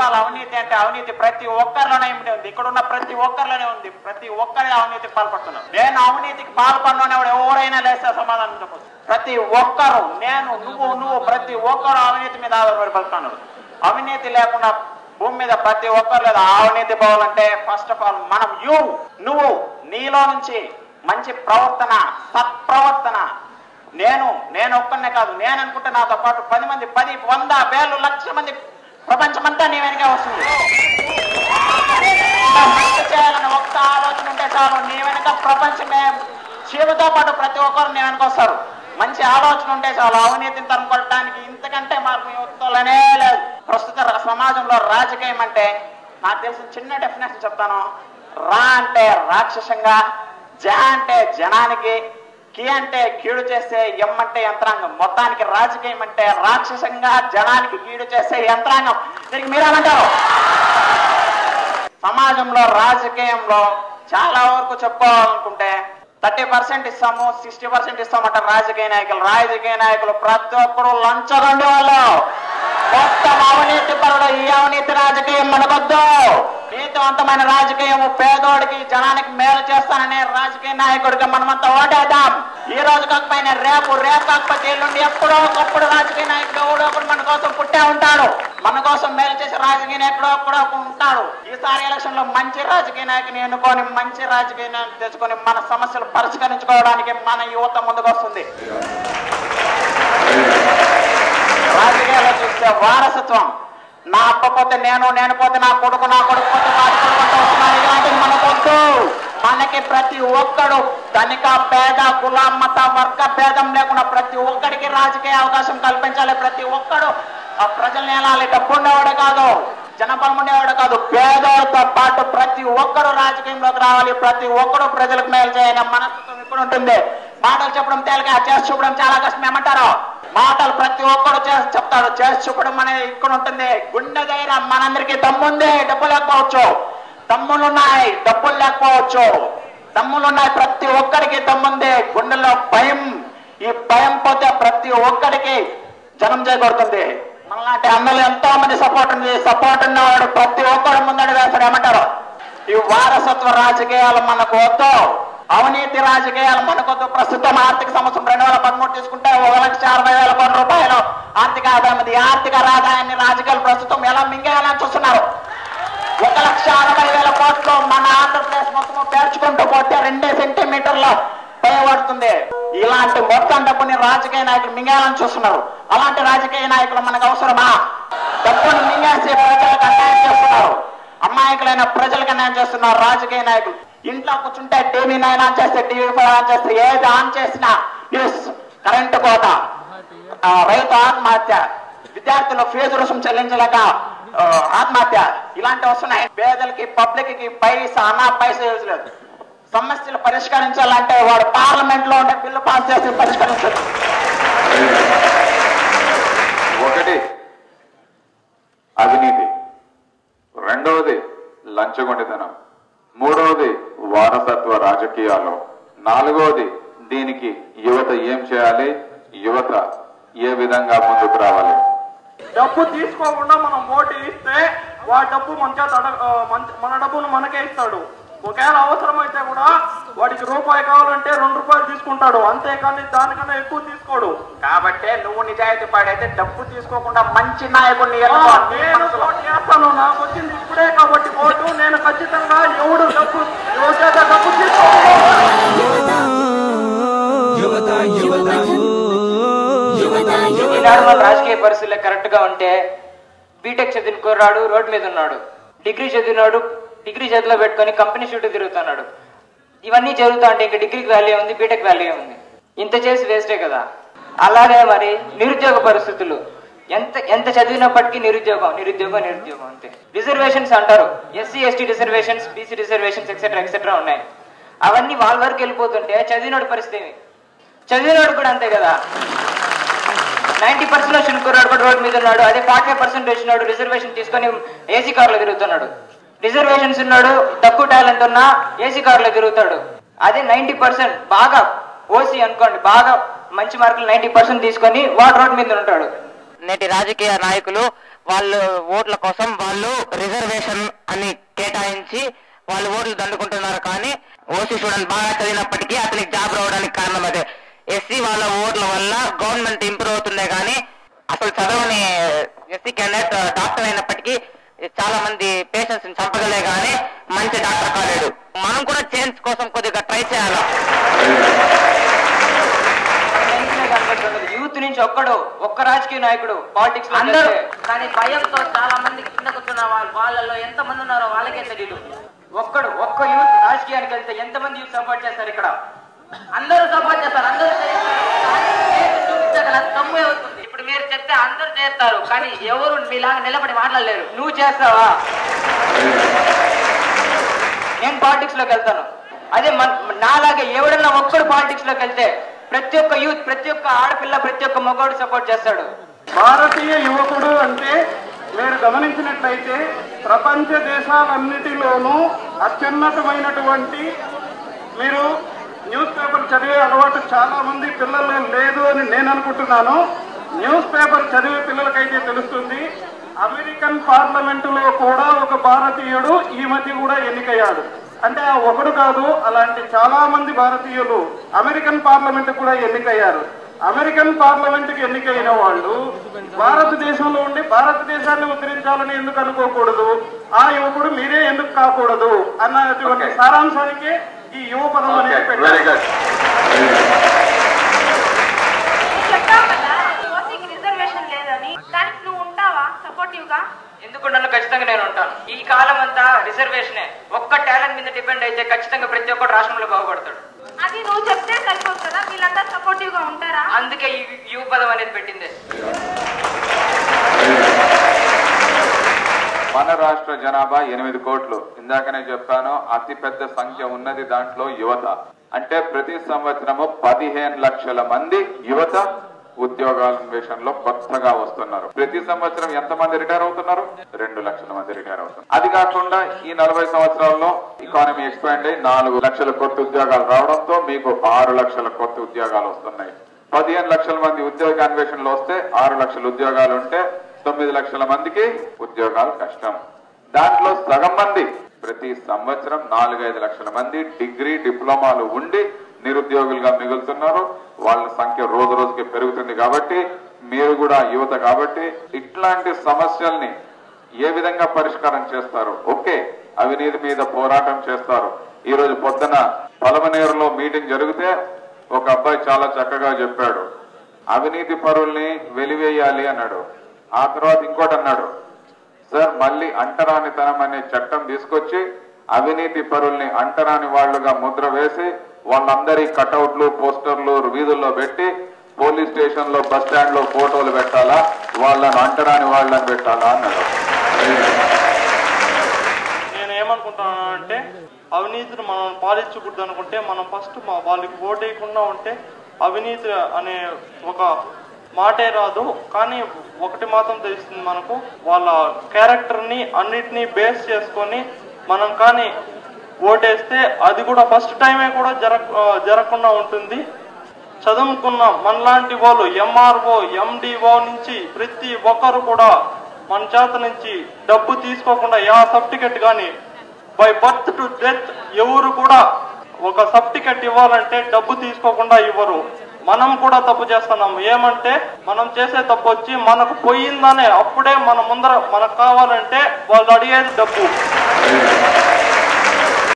All అవినీతి అంటే అవినీతి ప్రతి ఒక్కరిలోనే ఇమిడి ఉంది ఇక్కడ ఉన్న ప్రతి ఒక్కరిలోనే ఉంది ప్రతి ఒక్కరి అవినీతికి పాల్పడుతున్నారు నేను అవినీతికి పాల్పడినవాడు ఎవరైనా లేస్తే సమాధానం చెప్పచ్చు ప్రతి ఒక్కరు నేను నువ్వు నువ్వు ప్రతి ఒక్కరు అవినీతి మీద ఆధారపడి బతుకుతున్నారు అవినీతి లేకుండా భూమి మీద ప్రతి ఒక్కరు లేదా అవినీతి పోవాలంటే ఫస్ట్ ఆఫ్ ఆల్ మనం యూ నువ్వు నీలో నుంచి మంచి ప్రవర్తన సత్ప్రవర్తన నేను నేను ఒక్కనే కాదు నేను అనుకుంటే నాతో పాటు పది మంది పది వంద వేలు లక్ష మంది ప్రపంచమంతా నీ వెనకే వస్తుంది ఇంకా మంచి చేయాలని ఒక్క ఆలోచన ఉంటే చాలు నీ వెనక ప్రపంచమే శివుతో పాటు ప్రతి ఒక్కరు నీ వెనక వస్తారు మంచి ఆలోచన ఉంటే చాలు అవినీతిని తరుముకోవడానికి ఇంతకంటే మార్పు యువతలోనే లేదు ప్రస్తుత ర- సమాజంలో రాజకీయం అంటే నాకు తెలిసిన చిన్న డెఫినేషన్ చెప్తాను రా అంటే రాక్షసంగా జ అంటే జనానికి కి అంటే కీడు చేసే ఎం అంటే యంత్రాంగం మొత్తానికి రాజకీయం అంటే రాక్షసంగా జనానికి కీడు చేసే యంత్రాంగం దీనికి మీరేమంటారు సమాజంలో రాజకీయంలో చాలా వరకు చెప్పుకోవాలనుకుంటే థర్టీ పర్సెంట్ ఇస్తాము సిక్స్టీ పర్సెంట్ ఇస్తామంట రాజకీయ నాయకులు రాజకీయ నాయకులు ప్రతి ఒక్కరు లంచగొండి వాళ్ళు మొత్తం అవినీతి పరుడు ఈ అవినీతి రాజకీయం మనకొద్దు నీతివంతమైన రాజకీయం పేదోడికి జనానికి మేలు చేస్తాననే రాజకీయ నాయకుడికి మనమంతా ఓటేద్దాం ఈ రోజు కాకపోయినా రేపు రేపు కాకపోతే ఎల్లుండి ఎప్పుడో ఒకప్పుడు రాజకీయ నాయకుడు ఎవడో ఒకడు మన కోసం పుట్టే ఉంటాడు మన కోసం మేలు చేసే రాజకీయ నాయకుడు ఎప్పుడో ఒకడు ఉంటాడు ఈసారి ఎలక్షన్ లో మంచి రాజకీయ నాయకుని ఎన్నుకొని మంచి రాజకీయ నాయకుని తెచ్చుకొని మన సమస్యలు పరిష్కరించుకోవడానికి మన యువత ముందుకు వస్తుంది రాజకీయాల్లో చూస్తే వారసత్వం నా అప్ప పోతే నేను నేను పోతే నా కొడుకు నా కొడుకు పోతే నా కొడుకు అంటూ వస్తున్నారు ఇలాంటివి మనకొద్దు మనకి ప్రతి ఒక్కడు ధనిక పేద కుల మత వర్గ భేదం లేకుండా ప్రతి ఒక్కడికి రాజకీయ అవకాశం కల్పించాలి ప్రతి ఒక్కడు ఆ ప్రజల్ని ఏలాలి డబ్బు ఉండేవాడు కాదు జనబలం ఉండేవాడు కాదు పేదోడితో పాటు ప్రతి ఒక్కరు రాజకీయంలోకి రావాలి ప్రతి ఒక్కరు ప్రజలకు మేలు చేయాలి మనస్తత్వం ఇక్కడ ఉంటుంది మాటలు చెప్పడం తేలిక చేసి చూపడం చాలా కష్టం ఏమంటారు మాటలు ప్రతి ఒక్కరు చేసి చెప్తాడు చేసి చూపడం అనేది ఇక్కడ ఉంటుంది గుండె ధైర్యం మనందరికీ దమ్ముంది డబ్బు లేకపోవచ్చు దమ్ములున్నాయి డబ్బులు లేకపోవచ్చు దమ్ములున్నాయి ప్రతి ఒక్కరికి దమ్ముంది గుండెలో భయం ఈ భయం పోతే ప్రతి ఒక్కరికి జనం చేయబడుతుంది మనలాంటి అన్నలు ఎంతో మంది సపోర్ట్ ఉంది సపోర్ట్ ఉన్నవాడు ప్రతి ఒక్కరు ముందడు వేస్తాడు ఏమంటారు ఈ వారసత్వ రాజకీయాలు మనకు వద్దు అవినీతి రాజకీయాలు మనకొద్దు ప్రస్తుతం ఆర్థిక సంవత్సరం రెండు వేల పదమూడు తీసుకుంటే ఒక లక్ష అరవై వేల కోట్ల రూపాయలు ఆర్థిక ఆదాయం ఉంది ఈ ఆర్థిక ఆదాయాన్ని రాజకీయాలు ప్రస్తుతం ఎలా మింగేయాలని చూస్తున్నారు ఒక లక్ష అరవై వేల కోట్లు మన ఆంధ్రప్రదేశ్ మొత్తం పేర్చుకుంటూ పోతే రెండే సెంటీమీటర్ల పడుతుంది ఇలాంటి మొత్తం డబ్బుని రాజకీయ నాయకులు మింగేయాలని చూస్తున్నారు అలాంటి రాజకీయ నాయకులు మనకు అవసరమా డబ్బును మింగేసి ప్రజలకు అన్యాయం చేస్తున్నారు అమాయకులైన ప్రజలకు అన్యాయం చేస్తున్నారు రాజకీయ నాయకులు ఇంట్లో కూర్చుంటే టీవీ నైన్ ఆన్ చేస్తే టీవీ ఫైవ్ ఆన్ చేస్తే ఏది ఆన్ చేసినా న్యూస్ కరెంటు కోత ఆ, రైతు ఆత్మహత్య విద్యార్థులు ఫీజు రుసుము చెల్లించలేక ఆ, ఆత్మహత్య ఇలాంటివి వస్తున్నాయి పేదలకి పబ్లిక్ కి పైసా అన్నా పైసా యూజ్ లేదు సమస్యలు పరిష్కరించాలంటే వాడు పార్లమెంట్ లో ఉండే బిల్లు పాస్ చేసి పరిష్కరించారు ఒకటి అవినీతి రెండవది లంచగొండితనం మూడవది వారసత్వ రాజకీయాలు నాలుగవది దీనికి యువత ఏం చేయాలి యువత ఏ విధంగా ముందుకు రావాలి డబ్బు తీసుకోకుండా మనం ఓటు ఇస్తే వాడి డబ్బు మన చేత అడగ- ఆ, మన- మన డబ్బును మనకే ఇస్తాడు ఒకవేళ అవసరమైతే కూడా వాడికి రూపాయి కావాలంటే రెండు రూపాయలు తీసుకుంటాడు అంతేకాని దానికన్నా ఎక్కువ తీసుకోడు కాబట్టి నువ్వు నిజాయితీ పడైతే డబ్బు తీసుకోకుండా మంచి నాయకుడిని ఆ, ఎన్నుకో. నీ నేను మనసులో. ఓటు చేస్తాను నాకు వచ్చింది ఇప్పుడే కాబట్టి ఓటు నేను ఖచ్చితంగా ఎవడు డబ్బు ఎవరి చేత డబ్బు తీసుకో యువత యువత యువత ఈనాడు మన రాజకీయ పరిస్థితులు కరెక్ట్ గా ఉంటే బీటెక్ చదివిన కుర్రాడు రోడ్డు మీద ఉన్నాడు డిగ్రీ చదివినాడు డిగ్రీ చేతిలో పెట్టుకొని కంపెనీ చుట్టూ తిరుగుతున్నాడు ఇవన్నీ జరుగుతా ఉంటే ఇంకా డిగ్రీకి వాల్యూ ఉంది బీటెక్ వాల్యూ ఉంది ఇంత చేసి వేస్టే కదా అలాగే మరి నిరుద్యోగ పరిస్థితులు ఎంత ఎంత చదివినప్పటికీ నిరుద్యోగం నిరుద్యోగం నిరుద్యోగం అంతే రిజర్వేషన్స్ అంటారు SC ST reservations BC reservations etcetera etcetera ఉన్నాయి అవన్నీ వాళ్ళ వరకు వెళ్ళిపోతుంటే చదివినోడి పరిస్థితి ఏమి? చదివినోడు కూడా అంతే కదా నైన్టీ పర్సెంట్ వచ్చిన కుర్రాడు కూడా రోడ్ మీద ఉన్నాడు అదే ఫార్టీ ఫైవ్ పర్సెంట్ వచ్చినాడు రిజర్వేషన్ తీసుకొని ఏసీ కార్లో తిరుగుతున్నాడు రిజర్వేషన్స్ ఉన్నాడు తక్కువ టాలెంట్ ఉన్నా ఏసీ కార్లో తిరుగుతాడు అదే నైన్టీ పర్సెంట్ బాగా ఓసీ అనుకోండి బాగా మంచి మార్కులు నైన్టీ పర్సెంట్ తీసుకొని వాడు రోడ్ మీద ఉంటాడు నేటి రాజకీయ నాయకులు వాళ్ళు ఓట్ల కోసం వాళ్ళు రిజర్వేషన్ అని కేటాయించి వాళ్ళు ఓట్లు దండుకుంటున్నారు కానీ ఓసీ స్టూడెంట్ బాగా చదివినప్పటికీ అతనికి జాబ్ రావడానికి కారణం అదే ఎస్సీ వాళ్ళ ఓట్ల వల్ల గవర్నమెంట్ ఇంప్రూవ్ అవుతుందే కానీ అసలు చదవని ఎస్సీ క్యాండిడేట్ డాక్టర్ అయినప్పటికీ చాలా మంది పేషెంట్స్ ని చంపగలే కానీ మంచి డాక్టర్ కాలేడు మనం కూడా చేంజ్ కోసం కొద్దిగా ట్రై చేయాలి యూత్ నుంచి ఒక్కడు ఒక్క రాజకీయ నాయకుడు పాలిటిక్స్ లో అందరూ గెలిస్తే కానీ భయంతో చాలా మంది కింద కూర్చున్న వాళ్ళు వాళ్ళలో ఎంత మంది ఉన్నారో వాళ్ళకే తెలియదు ఒక్కడు ఒక్క యూత్ రాజకీయానికి వెళ్తే ఎంతమంది యూత్ సపోర్ట్ చేస్తారు ఇక్కడ అందరూ సపోర్ట్ చేస్తారు అందరూ చేస్తారు. కానీ చేసి చూపించగల తమ్ము అవుతుంది ఇప్పుడు మీరు చెప్తే అందరూ చేస్తారు కానీ ఎవరు మీలాగా నిలబడి మాట్లాడలేరు నువ్వు చేస్తావా నేను పాలిటిక్స్ లోకి వెళ్తాను అదే మన- నాలాగే ఎవడన్నా ఒక్కడు పాలిటిక్స్ లోకి వెళ్తే ప్రతి ఒక్క యూత్ ప్రతి ఒక్క ఆడపిల్ల ప్రతి ఒక్క మగవాడు సపోర్ట్ చేస్తాడు భారతీయ యువకుడు అంటే మీరు గమనించినట్లయితే ప్రపంచ దేశాలన్నిటిలోనూ అత్యున్నతమైనటువంటి మీరు న్యూస్ పేపర్ చదివే అలవాటు చాలా మంది పిల్లలు లేదు అని నేను అనుకుంటున్నాను న్యూస్ పేపర్ చదివే పిల్లలకైతే తెలుస్తుంది అమెరికన్ పార్లమెంటులో కూడా ఒక భారతీయుడు ఈ మధ్య కూడా ఎన్నికయ్యాడు అంటే ఆ ఒకడు కాదు అలాంటి చాలా మంది భారతీయులు అమెరికన్ పార్లమెంట్ కూడా ఎన్నికయ్యారు అమెరికన్ పార్లమెంట్ కి ఎన్నికైన వాళ్ళు భారతదేశంలో ఉండి భారతదేశాన్ని ఉద్ధరించాలని ఎందుకు అనుకోకూడదు ఆ యువకుడు మీరే ఎందుకు కాకూడదు అన్నటువంటి Okay. సారాంశానికి ఈ యువ పదం అనేది వెరీ పెట్టారు గుడ్ చెప్పావు కదా ఓసీకి రిజర్వేషన్ లేదని దానికి నువ్వు ఉంటావా సపోర్టివ్ గా ఎందుకుంటాను ఖచ్చితంగా నేను ఉంటాను ఈ కాలం అంతా రిజర్వేషనే ఒక్క టాలెంట్ మీద డిపెండ్ అయితే ఖచ్చితంగా ప్రతి ఒక్కటి రాష్ట్రంలో బాగుపడతాడు అది నువ్వు చెప్తే సరిపోదు కదా వీళ్ళంతా సపోర్టివ్ గా ఉంటారా అందుకే ఈ యువ పదం అనేది పెట్టింది మన రాష్ట్ర జనాభా ఎనిమిది కోట్లు ఇందాకనే చెప్పాను అతి పెద్ద సంఖ్య ఉన్నది దాంట్లో యువత అంటే ప్రతి సంవత్సరము పదిహేను లక్షల మంది యువత ఉద్యోగాన్వేషణలో కొత్తగా వస్తున్నారు ప్రతి సంవత్సరం ఎంత మంది రిటైర్ అవుతున్నారు రెండు లక్షల మంది రిటైర్ అవుతున్నారు అది కాకుండా ఈ నలభై సంవత్సరాల్లో ఎకానమీ ఎక్స్పాండ్ అయ్యి నాలుగు లక్షల కొత్త ఉద్యోగాలు రావడంతో మీకు ఆరు లక్షల కొత్త ఉద్యోగాలు వస్తున్నాయి పదిహేను లక్షల మంది ఉద్యోగ అన్వేషణలో వస్తే ఆరు లక్షల ఉద్యోగాలు ఉంటే తొమ్మిది లక్షల మందికి ఉద్యోగాలు కష్టం దాంట్లో సగం మంది ప్రతి సంవత్సరం నాలుగైదు లక్షల మంది డిగ్రీ డిప్లొమాలు ఉండి నిరుద్యోగులుగా మిగులుతున్నారు వాళ్ళ సంఖ్య రోజు రోజుకి పెరుగుతుంది కాబట్టి మీరు కూడా యువత కాబట్టి ఇట్లాంటి సమస్యల్ని ఏ విధంగా పరిష్కారం చేస్తారు ఓకే అవినీతి మీద పోరాటం చేస్తారు ఈ రోజు పొద్దున పలమనేరులో మీటింగ్ జరిగితే ఒక అబ్బాయి చాలా చక్కగా చెప్పాడు అవినీతి పరుల్ని వెలివేయాలి అన్నాడు ఆ తర్వాత ఇంకోటి అన్నాడు సార్ మళ్ళీ అంటరానితనం అనే చట్టం తీసుకొచ్చి అవినీతి పరుల్ని అంటరాని వాళ్ళుగా ముద్ర వేసి వాళ్ళందరి కటౌట్లు పోస్టర్లు వీధుల్లో పెట్టి పోలీస్ స్టేషన్ లో బస్ స్టాండ్ లో ఫోటోలు పెట్టాలా వాళ్ళను అంటరాని వాళ్ళని పెట్టాలా అన్నాడు నేను ఏమనుకుంటున్నాను అంటే అవినీతిని మనం పాలించకూడదు అనుకుంటే మనం ఫస్ట్ మా వాళ్ళకి ఓటేయకుండా ఉంటే అవినీతి అనే ఒక మాటే రాదు కానీ ఒకటి మాత్రం తెలుస్తుంది మనకు వాళ్ళ క్యారెక్టర్ని అన్నిటినీ బేస్ చేసుకొని మనం కానీ ఓటేస్తే అది కూడా ఫస్ట్ టైమే కూడా జర జరగకుండా ఉంటుంది చదువుకున్న మనలాంటి వాళ్ళు ఎంఆర్ఓ ఎండిఓ నుంచి ప్రతి ఒక్కరు కూడా మన చేత నుంచి డబ్బు తీసుకోకుండా యా సర్టిఫికెట్ కానీ బై బర్త్ టు డెత్ ఎవరు కూడా ఒక సర్టిఫికెట్ ఇవ్వాలంటే డబ్బు తీసుకోకుండా ఇవ్వరు మనం కూడా తప్పు చేస్తున్నాం ఏమంటే మనం చేసే తప్పు వచ్చి మనకు పోయిందనే అప్పుడే మన ముందర మనకు కావాలంటే వాళ్ళు అడిగేది డబ్బు